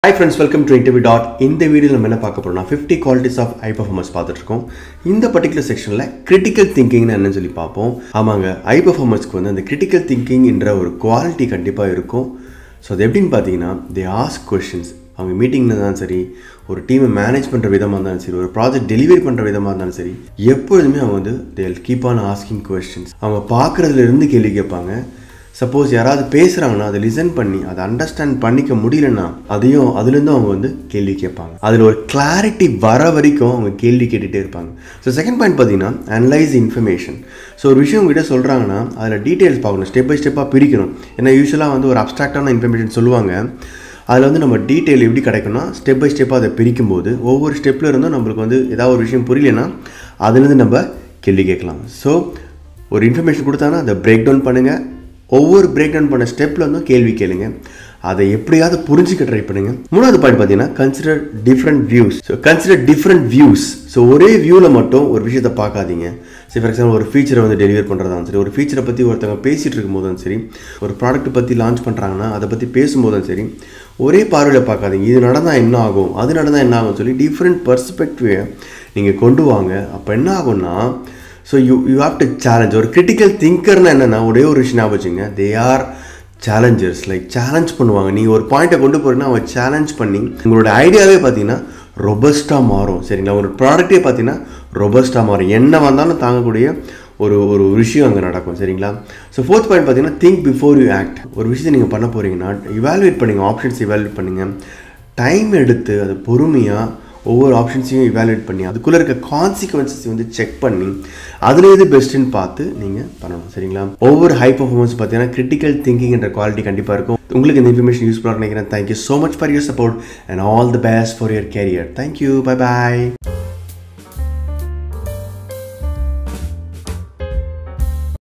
hi friends welcome to interview dot இந்த வீடியோவில் நம்ம என்ன பார்க்க போறோம்னா fifty qualities of high performance பார்த்துட்டு இருக்கோம் இந்த பர்டிகுலர் செக்ஷனில் கிரிட்டிக்கல் திங்கிங்னு என்னன்னு சொல்லி பார்ப்போம் ஆமாங்க ஐ பர்ஃபார்மன்ஸ்க்கு வந்து அந்த கிரிட்டிக்கல் திங்கிங் என்ற ஒரு குவாலிட்டி கண்டிப்பாக இருக்கும் ஸோ அது எப்படின்னு பார்த்தீங்கன்னா தே ஆஸ்க் கொஷின்ஸ் அவங்க மீட்டிங்கில் இருந்தாலும் சரி ஒரு டீமை மேனேஜ் பண்ணுற விதமாக இருந்தாலும் சரி ஒரு ப்ராஜெக்ட் டெலிவரி பண்ணுற விதமாக இருந்தாலும் சரி எப்பொழுதுமே அவங்க வந்து they keep on asking questions அவங்க பார்க்குறதுல இருந்து கேள்வி கேட்பாங்க சப்போஸ் யாராவது பேசுகிறாங்கன்னா அதை லிசன் பண்ணி அதை அண்டர்ஸ்டாண்ட் பண்ணிக்க முடியலன்னா அதையும் அதுலேருந்து அவங்க வந்து கேள்வி கேட்பாங்க அதில் ஒரு கிளாரிட்டி வர வரைக்கும் அவங்க கேள்வி கேட்டுகிட்டே இருப்பாங்க ஸோ செகண்ட் பாயிண்ட் பார்த்தீங்கன்னா அனலைஸ் இன்ஃபர்மேஷன் ஸோ ஒரு விஷயம் உங்ககிட்ட சொல்கிறாங்கன்னா அதில் டீட்டெயில்ஸ் பார்க்கணும் ஸ்டெப் பை ஸ்டெப்பாக பிரிக்கணும் ஏன்னா யூஸ்வலாக வந்து ஒரு அப்ட்ராக்டான இன்ஃபர்மேஷன் சொல்லுவாங்க அதில் வந்து நம்ம டீட்டெயில் எப்படி கிடைக்கும்னா ஸ்டெப் பை ஸ்டெப்பாக அதை பிரிக்கும் போது ஒவ்வொரு ஸ்டெப்பில் இருந்தும் நம்மளுக்கு வந்து ஏதாவது ஒரு விஷயம் புரியலன்னா அதுலேருந்து நம்ம கேள்வி கேட்கலாம் ஸோ ஒரு இன்ஃபர்மேஷன் கொடுத்தாங்கன்னா அதை பிரேக் டவுன் பண்ணுங்கள் ஒவ்வொரு பிரேக் டவுன் பண்ண ஸ்டெப்பில் இருந்தும் கேள்வி கேளுங்க அதை எப்படியாவது புரிஞ்சுக்க ட்ரை பண்ணுங்க மூணாவது பாயிண்ட் பார்த்தீங்கன்னா consider different views so consider different views so ஒரே வியூவில் மட்டும் ஒரு விஷயத்தை பார்க்காதீங்க சரி ஃபார் எக்ஸாம்பிள் ஒரு ஃபீச்சரை வந்து டெலிவர் பண்ணுறதாலும் சரி ஒரு ஃபீச்சரை பற்றி ஒருத்தவங்க பேசிகிட்டு இருக்கும்போதும் சரி ஒரு ப்ராடக்ட் பற்றி லான்ச் பண்ணுறாங்கன்னா அதை பற்றி பேசும்போதும் சரி ஒரே பார்வையில் பார்க்காதீங்க இது நடந்தால் என்ன ஆகும் அது நடந்தால் என்ன ஆகும்னு சொல்லி டிஃப்ரெண்ட் பர்ஸ்பெக்டிவை நீங்கள் கொண்டு வாங்க அப்போ என்ன ஆகும்னா so you you have to challenge ஒரு கிரிட்டிக்கல் திங்கர்னா என்னென்னா ஒரே ஒரு விஷயம் ஞாபகம் வச்சுங்க they are challengers like challenge பண்ணுவாங்க நீங்கள் ஒரு பாயிண்ட்டை கொண்டு போகிறீங்கன்னா அவங்க சேலஞ்ச் பண்ணி உங்களோட ஐடியாவே பார்த்தீங்கன்னா ரொபஸ்ட்டாக மாறும் சரிங்களா ஒரு ப்ராடக்ட்டே பார்த்தீங்கன்னா ரொபஸ்ட்டாக மாறும் என்ன வந்தாலும் தாங்கக்கூடிய ஒரு ஒரு விஷயம் அங்கே நடக்கும் சரிங்களா ஸோ ஃபோர்த் பாயிண்ட் பார்த்தீங்கன்னா திங்க் பிஃபோர் யூ ஆக்ட் ஒரு விஷயத்தை நீங்கள் பண்ண போகிறீங்கன்னா இவாலுவேட் பண்ணுங்கள் ஆப்ஷன்ஸ் இவாலுவேட் பண்ணுங்கள் டைம் எடுத்து அதை பொறுமையாக ஒவ்வொரு ஆப்ஷன்ஸையும் இவாலுவேட் பண்ணி அதுக்குள்ளே இருக்க கான்சிக்வன்சஸ் வந்து செக் பண்ணி அதில் எது பெஸ்ட்டுன்னு பார்த்து நீங்கள் பண்ணணும் சரிங்களா ஒவ்வொரு ஹை பர்ஃபார்மன்ஸ் பார்த்தீங்கன்னா கிரிட்டிக்கல் திங்கிங் என்ற குவாலிட்டி கண்டிப்பாக இருக்கும் உங்களுக்கு இந்த இன்ஃபர்மேஷன் யூஸ்ஃபுல்லாக நினைக்கிறேன் thank you so much for your support and all the best for your career thank you bye bye